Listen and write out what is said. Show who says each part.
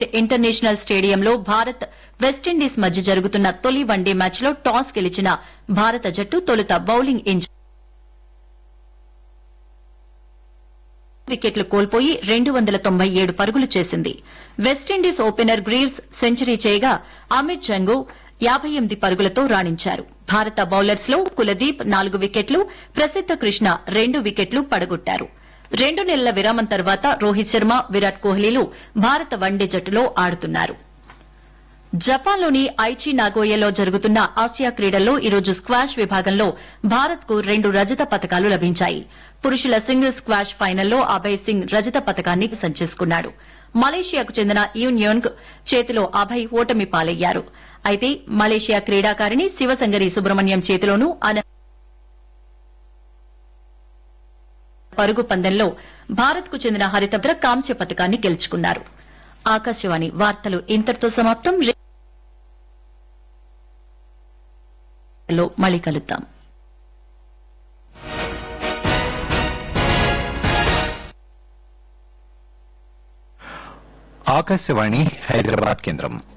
Speaker 1: international స్టేడియంలో Bharat West Indies మధ్య జరుగుతున్న తొలి వన్డే మ్యాచ్లో టాస్ గెలిచిన భారత జట్టు తొలుత బౌలింగ్ ఎంచు వికెట్లు కోల్పోయి రెండు వందల తొంభై ఏడు పరుగులు చేసింది వెస్టిండీస్ ఓపెనర్ గ్రీవ్స్ సెంచరీ చేయగా అమిత్ జంగు యాబై ఎనిమిది పరుగులతో రాణించారు భారత బౌలర్స్ లో కులదీప్ నాలుగు వికెట్లు ప్రసిద్ధ కృష్ణ రెండు వికెట్లు పడగొట్టారు రెండు నెలల విరామం తర్వాత రోహిత్ శర్మ విరాట్ కోహ్లీలు భారత వన్డే జట్టులో ఆడుతున్నారు జపాన్లోని ఐచి నాగోయలో జరుగుతున్న ఆసియా క్రీడల్లో ఈరోజు స్క్వాష్ విభాగంలో భారత్ కు రెండు రజత పతకాలు లభించాయి పురుషుల సింగిల్ స్క్వాష్ ఫైనల్లో అభయ్ సింగ్ రజత పతకాన్ని సంచేసుకున్నాడు మలేషియాకు చెందిన యూన్యోంగ్ చేతిలో అభయ్ ఓటమి పాలయ్యారు అయితే మలేషియా క్రీడాకారిణి శివసంగరి సుబ్రహ్మణ్యం చేతిలోనూ అన పరుగు పందెంలో భారత్ కు చెందిన హరితభద్ర కాంస్య పతకాన్ని గెలుచుకున్నారు ఆకాశవాణి వార్తలు ఇంతటితో సమాప్తం లో మళ్ళీ కలుద్దాం
Speaker 2: ఆకాశవాణి హైదరాబాద్ కేంద్రం